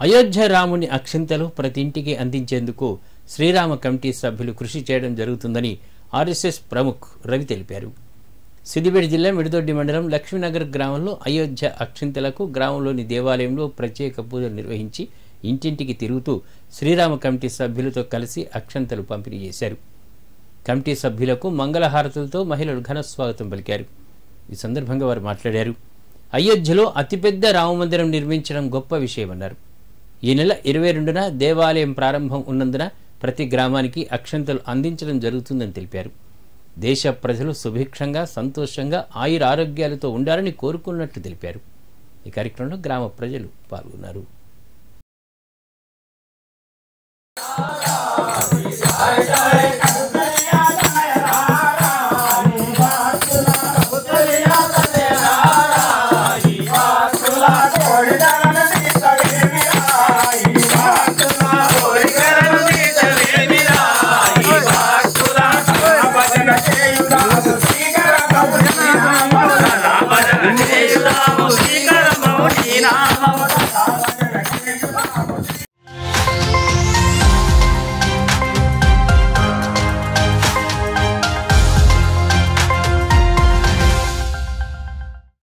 అయోధ్య రాముని అక్షింతలు ప్రతి ఇంటికి అందించేందుకు శ్రీరామ కమిటీ సభ్యులు కృషి చేయడం జరుగుతుందని ఆర్ఎస్ఎస్ ప్రముఖ్ రవి తెలిపారు సిద్దిపేట జిల్లా మిడిదొడ్డి మండలం లక్ష్మీనగర్ గ్రామంలో అయోధ్య అక్షింతలకు గ్రామంలోని దేవాలయంలో ప్రత్యేక పూజలు నిర్వహించి ఇంటింటికి తిరుగుతూ శ్రీరామ కమిటీ సభ్యులతో కలిసి అక్షంతలు పంపిణీ చేశారు కమిటీ సభ్యులకు మంగళహారతులతో మహిళలు ఘన స్వాగతం పలికారు ఈ సందర్భంగా వారు మాట్లాడారు అయోధ్యలో అతిపెద్ద రామమందిరం నిర్మించడం గొప్ప విషయమన్నారు ఈ నెల ఇరవై రెండున దేవాలయం ప్రారంభం ఉన్నందున ప్రతి గ్రామానికి అక్షంతలు అందించడం జరుగుతుందని తెలిపారు దేశ ప్రజలు సుభిక్షంగా సంతోషంగా ఆయుర ఆరోగ్యాలతో ఉండాలని కోరుకున్నట్లు తెలిపారు ఈ కార్యక్రమంలో గ్రామ ప్రజలు పాల్గొన్నారు కోడి